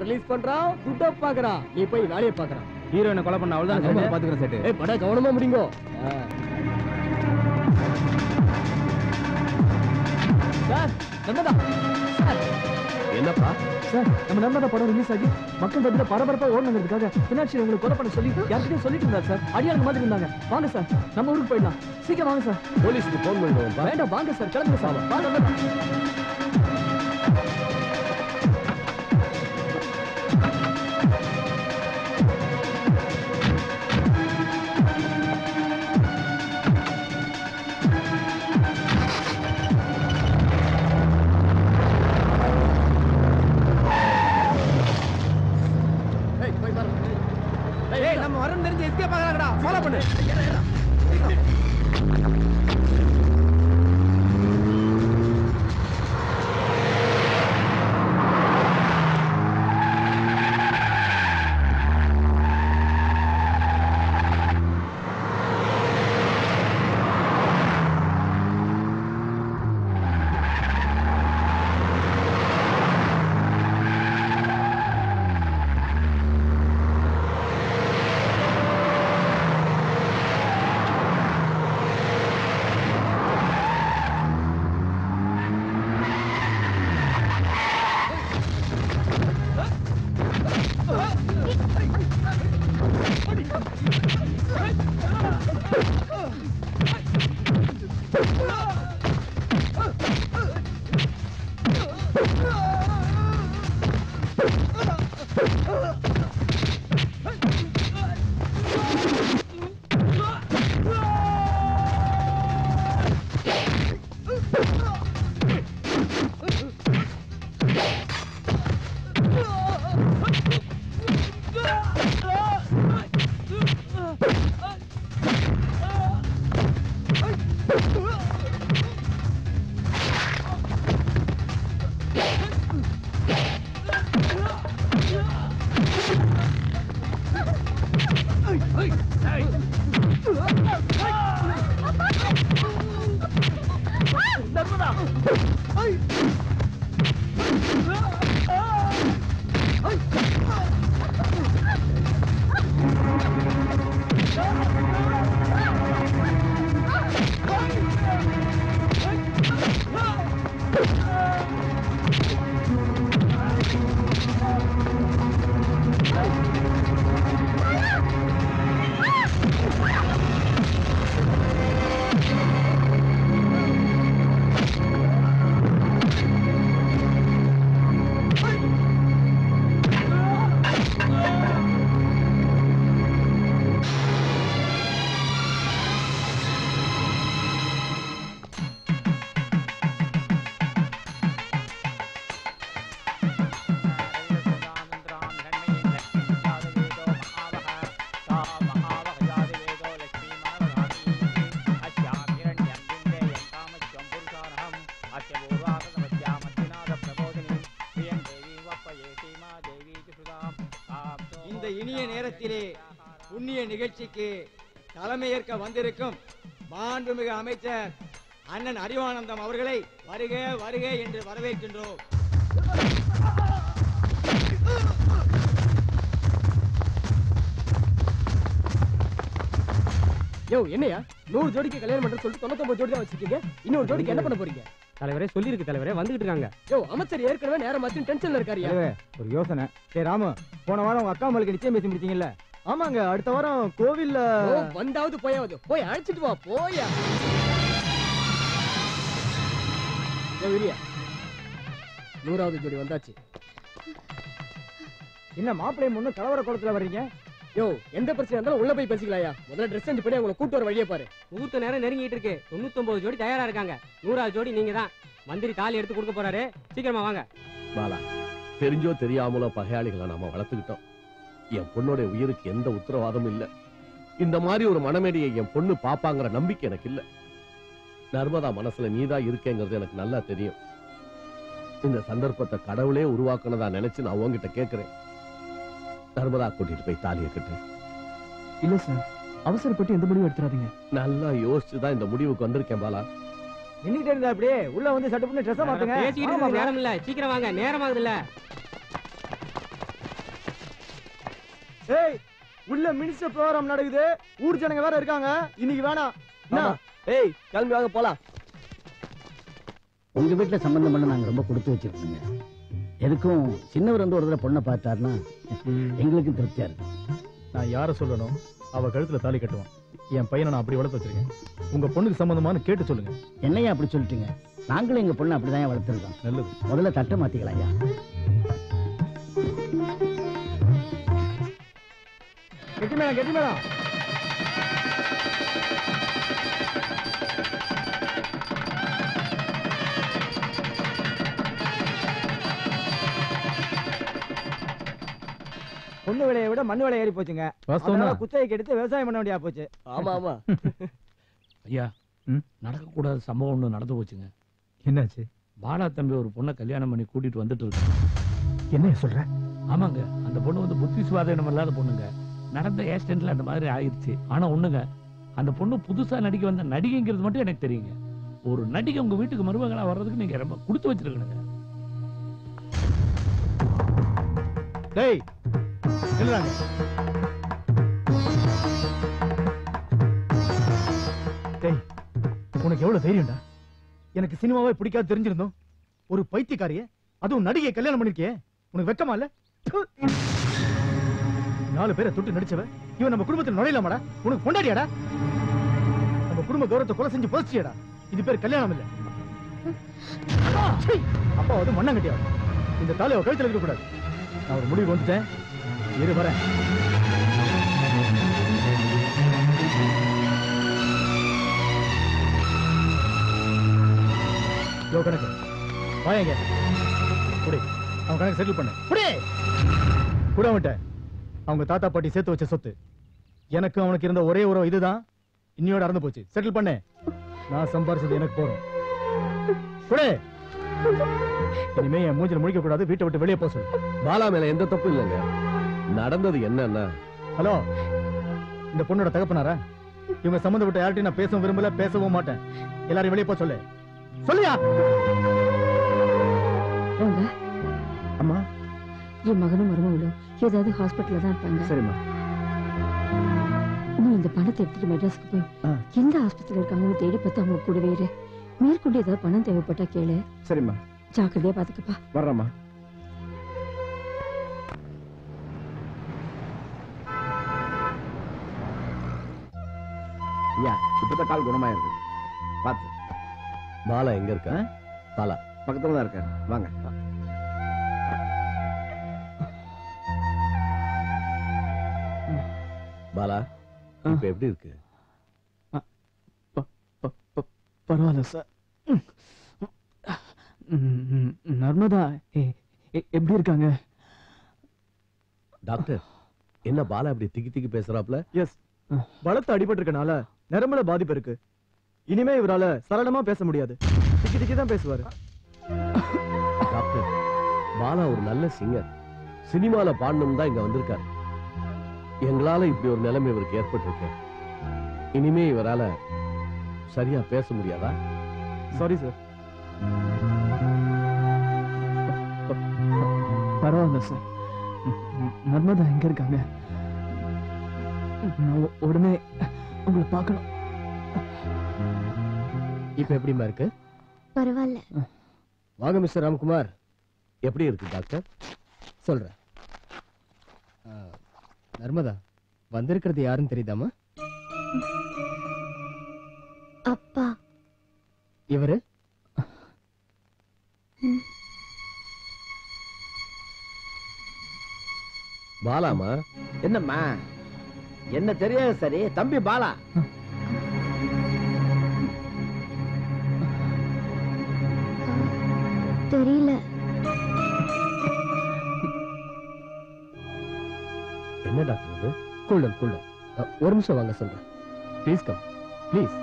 Release பண்றான் துட்ட பாக்குறான் நீ போய் வேலையை பாக்குறான் ஹீரோயினை கொலை பண்ண அவ்வளவுதான் ஆமா. பாத்துக்கிறேன் செட்டு ஏய் பட கவனமா முடிங்கோ சார் நர்மதா சார் என்னப்பா சார் நம்ம நர்மதா படம் ரிலீஸ் ஆகி மக்கள் மத்தியில பரபரப்பா ஓடணுங்கிறதுக்காக பினாட்சி உங்களுக்கு கொலை பண்ண சொல்லி யார்கிட்டயும் சொல்லிட்டு இருந்தார் சார் அடியாளுங்க மாதிரி இருந்தாங்க வாங்க சார் நம்ம ஊருக்கு போயிடலாம் சீக்கிரம் வாங்க சார் போலீஸ்க்கு போன் பண்ணுவோம்ப்பா வேண்டாம் வாங்க சார் கிளம்புங்க சார் வாங்க நர்மதா. ஏய் போய் பாரு ஏய் நம்ம வரோம் தெரிஞ்சு எஸ்கேப் ஆகலாம்டா ஃபாலோ பண்ணு இந்த இனிய நேரத்திலே புண்ணிய நிகழ்ச்சிக்கு தலைமையேற்க வந்திருக்கும் மாண்புமிகு அமைச்சர் அண்ணன் அறிவானந்தம் அவர்களை வருக வருக என்று வரவேற்கின்றோம் யோ என்னையா நூறு ஜோடிக்கு கல்யாணம் பண்ற சொல்லிட்டு தொண்ணூத்தொன்பது ஜோடி தான் வச்சிருக்கீங்க இன்னொரு ஜோடிக்கு என்ன பண்ண போறீங்க தலைவரே சொல்லியிருக்கு தலைவரே வந்துகிட்டு இருக்காங்க யோ அமைச்சர் ஏற்கனவே நேரம் மாத்தி டென்ஷன்ல இருக்காருயா ஒரு யோசனை சரி ராமு போன வாரம் உங்க அக்கா மகளுக்கு நிச்சயம் பேசி முடிச்சீங்கல்ல ஆமாங்க அடுத்த வாரம் கோவில்ல ஓ, வந்தாவது போயாவது போய் அழைச்சிட்டு வா போயா யோ, விரியா நூறாவது ஜோடி வந்தாச்சு என்ன மாப்பிள்ளை முன்னு கலவர குளத்துல வர்றீங்க யோ எந்த பிரச்சனை இருந்தாலும் உள்ள போய் பேசிக்கலாயா முதல்ல ட்ரெஸ் சேஞ்ச் பண்ணி அவங்களை கூட்டு வர வழியை பாரு முகூர்த்த நேரம் நெருங்கிட்டு இருக்கு தொண்ணூத்தொன்பது ஜோடி தயாரா இருக்காங்க நூறாவது ஜோடி நீங்க தான் மந்திரி தாலி எடுத்து கொடுக்க போறாரு சீக்கிரமா வாங்க பாலா தெரிஞ்சோ தெரியாமலோ பகையாளிகளை நாம வளர்த்துக்கிட்டோம் என் பொண்ணோட உயிருக்கு எந்த உத்தரவாதமும் இல்ல இந்த மாதிரி ஒரு மனமேடியை என் பொண்ணு பாப்பாங்கிற நம்பிக்கை எனக்கு இல்ல நர்மதா மனசுல நீதான் இருக்கேங்கிறது எனக்கு நல்லா தெரியும் இந்த சந்தர்ப்பத்தை கடவுளே உருவாக்குனதா நினைச்சு நான் உன்கிட்ட கேட்கிறேன் நர்மதா கூட்டிட்டு போய் தாலியை கட்டு இல்ல சார் அவசரப்பட்டு எந்த முடிவும் எடுத்துறாதீங்க நல்லா யோசிச்சுதான் இந்த முடிவுக்கு வந்திருக்கேன் பாலா நின்னுட்டு இருந்தா அப்படியே உள்ள வந்து சட்டு பண்ணி ட்ரெஸ் மாத்துங்க பேசிக்கிட்டு இருக்க நேரம் இல்ல சீக்கிரம் வாங்க நேரம் ஆகுதுல்ல டேய் உள்ள மினிஸ்டர் ப்ரோகிராம் நடக்குது ஊர் ஜனங்க வேற இருக்காங்க இன்னைக்கு வேணாம் என்ன? ஏய் கிளம்பி வாங்க போலாம் உங்க வீட்டுல சம்பந்தம் பண்ண நாங்க ரொம்ப கொடுத்து வச்சிருக்கோங்க எதுக்கும் சின்னவர் வந்து ஒரு தடவை பொண்ணை பார்த்தாருன்னா எங்களுக்கும் திருப்தியா இருக்கு நான் யார சொல்லணும் அவ கழுத்துல தாலி கட்டுவான் என் பையனை நான் அப்படி வளர்த்து வச்சிருக்கேன் உங்க பொண்ணுக்கு சம்பந்தமானு கேட்டு சொல்லுங்க என்னையா அப்படி சொல்லிட்டீங்க நாங்களும் எங்க பொண்ணை அப்படிதான் வளர்த்துருக்கோம் நல்லது முதல்ல தட்டை மாத்திக்கலாம் ஐயா கெட்டி மேடம் கெட்டி மேடம் பொண்ணு விலையை விட மண்ணு விலை ஏறி போச்சுங்க அதனால குத்தகைக்கு எடுத்து விவசாயம் பண்ண வேண்டியா போச்சு ஆமா ஆமா ஐயா ம்? நடக்கக்கூடாத சம்பவம் ஒன்று நடந்து போச்சுங்க என்னாச்சு பாலா தம்பி ஒரு பொண்ணை கல்யாணம் பண்ணி கூட்டிட்டு வந்துட்டு இருக்காங்க என்ன சொல்ற ஆமாங்க அந்த பொண்ணு வந்து புத்தி சுவாதீனம் இல்லாத பொண்ணுங்க நடந்த ஆக்சிடென்ட்ல அந்த மாதிரி ஆயிடுச்சு ஆனா ஒண்ணுங்க அந்த பொண்ணு புதுசா நடிக்க வந்த நடிகைங்கிறது மட்டும் எனக்கு தெரியுங்க ஒரு நடிகை உங்க வீட்டுக்கு மருமகளா வர்றதுக்கு நீங்க ரொம்ப கொடுத்து வச்சிருக்கணுங்க டேய் நில்லுறாங்க டேய் உனக்கு எவ்வளவு தைரியம்டா எனக்கு சினிமாவே பிடிக்காது தெரிஞ்சிருந்தோம் ஒரு பைத்தியக்காரிய அதுவும் நடிகை கல்யாணம் பண்ணிருக்கே உனக்கு வெக்கமா இல்ல ப்பு. நாலு பேரை தொட்டு நடிச்சவ இவன் நம்ம குடும்பத்தில் நுழையலாமாடா உனக்கு கொண்டாடியாடா நம்ம குடும்ப கௌரவத்தை கொலை செஞ்சு புதைச்சியாடா இது பேர் கல்யாணம் இல்ல சீ! அப்பா வந்து மண்ணங்கட்டியா இந்த தாலி அவ கழுத்துல இருக்க கூடாது நான் ஒரு முடிவு வந்துட்டேன் இரு வரேன் யோ கணக்கு வாயங்க குடி அவன் கணக்கு செட்டில் பண்ணு குடி கூட அவன்கிட்ட அவங்க தாத்தா பாட்டி சேர்த்து வச்ச சொத்து எனக்கு அவனுக்கு இருந்த ஒரே உறவு இதுதான் இன்னியோட அறந்து போச்சு செட்டில் பண்ணு நான் சம்பாரிச்சது எனக்கு போறோம் குடு இனிமே என் மூஞ்சில முழிக்க கூடாது வீட்டை விட்டு வெளியே போக சொல்லு பாலா மேல எந்த தப்பும் இல்லைங்க நடந்தது என்னன்னா ஹலோ இந்த பொண்ணோட தகப்பனாரா இவங்க சம்பந்தப்பட்ட யார்ட்டையும் நான் பேசவும் விரும்பல பேசவும் மாட்டேன் எல்லாரையும் வெளியே போக சொல்லு சொல்லியா வாங்க அம்மா என் மகனும் மருமகளும் ஏதாவது ஹாஸ்பிட்டல்ல தான் இருப்பாங்க சரிம்மா நீ இந்த பணத்தை எடுத்துட்டு மெட்ராஸ்க்கு போய் ஆ. எந்த ஆஸ்பத்திரியில இருக்காங்கன்னு தேடி பார்த்து அவங்க கூடவே இரு மேற்கொண்டு ஏதாவது பணம் தேவைப்பட்டா கேளு சரிம்மா ஜாக்கிரதையா பாத்துக்கப்பா வர்றேம்மா ஐயா இப்பதான் கால் குணமாயிருக்கு பார்த்து பாலா எங்க இருக்கா பாலா பக்கத்துல தான் இருக்காரு வாங்க பாலா இப்ப எப்படி இருக்கு பரவாயில்ல சார் நர்மதா எ- எ- எப்படி இருக்காங்க டாக்டர் என்ன பாலா இப்படி திக்கி திக்கி பேசுறாப்ல எஸ் பலத்த அடிபட்டிருக்கனால நரம்புல பாதிப்பு இருக்கு இனிமே இவரால சரளமா பேச முடியாது திக்கி திக்கி தான் பேசுவாரு டாக்டர் பாலா ஒரு நல்ல சிங்கர் சினிமால பாடணும் தான் இங்க வந்திருக்காரு எங்களால இப்படி ஒரு நிலைமை இவருக்கு ஏற்பட்டிருக்கு இனிமே இவரால சரியா பேச முடியாதா சாரி சார் பரவாயில்ல சார் நர்மதா எங்க இருக்காங்க நான் உ- உடனே உங்களை பார்க்கணும் இப்ப எப்படிமா இருக்கு பரவாயில்ல வாங்க மிஸ்டர் ராம்குமார் எப்படி இருக்கு டாக்டர் சொல்றேன் ஆ, நர்மதா வந்திருக்கிறது யாருன்னு தெரியுதாமா அப்பா இவரு பாலாமா என்னம்மா என்ன தெரியாது சரி தம்பி பாலா தெரியல என்ன டாக்டர் இது கூல்டன் கூல்டன் ஒரு நிமிஷம் வாங்க சொல்றேன் ப்ளீஸ் கம் ப்ளீஸ்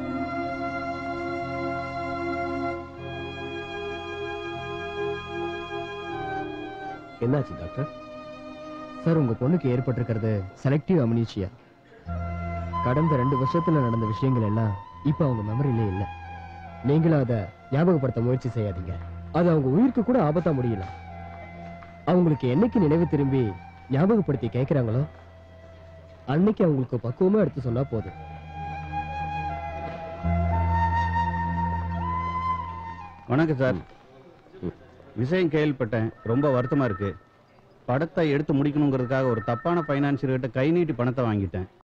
என்னாச்சு டாக்டர் சார் உங்க பொண்ணுக்கு ஏற்பட்டிருக்கிறது செலக்டிவ் அம்னீஷியா கடந்த ரெண்டு வருஷத்துல நடந்த விஷயங்கள் எல்லாம் இப்ப அவங்க மெமரியிலே இல்ல நீங்களும் அதை ஞாபகப்படுத்த முயற்சி செய்யாதீங்க அது அவங்க உயிருக்கு கூட ஆபத்தா முடியல அவங்களுக்கு என்னைக்கு நினைவு திரும்பி ஞாபகப்படுத்தி கேட்கறாங்களோ அன்னைக்கு அவங்களுக்கு பக்குவமா எடுத்து சொன்னா போதும் வணக்கம் சார் விஷயம் கேள்விப்பட்டேன் ரொம்ப வருத்தமா இருக்கு படத்தை எடுத்து முடிக்கணுங்கிறதுக்காக ஒரு தப்பான பைனான்சியர்கிட்ட கை நீட்டி பணத்தை வாங்கிட்டேன்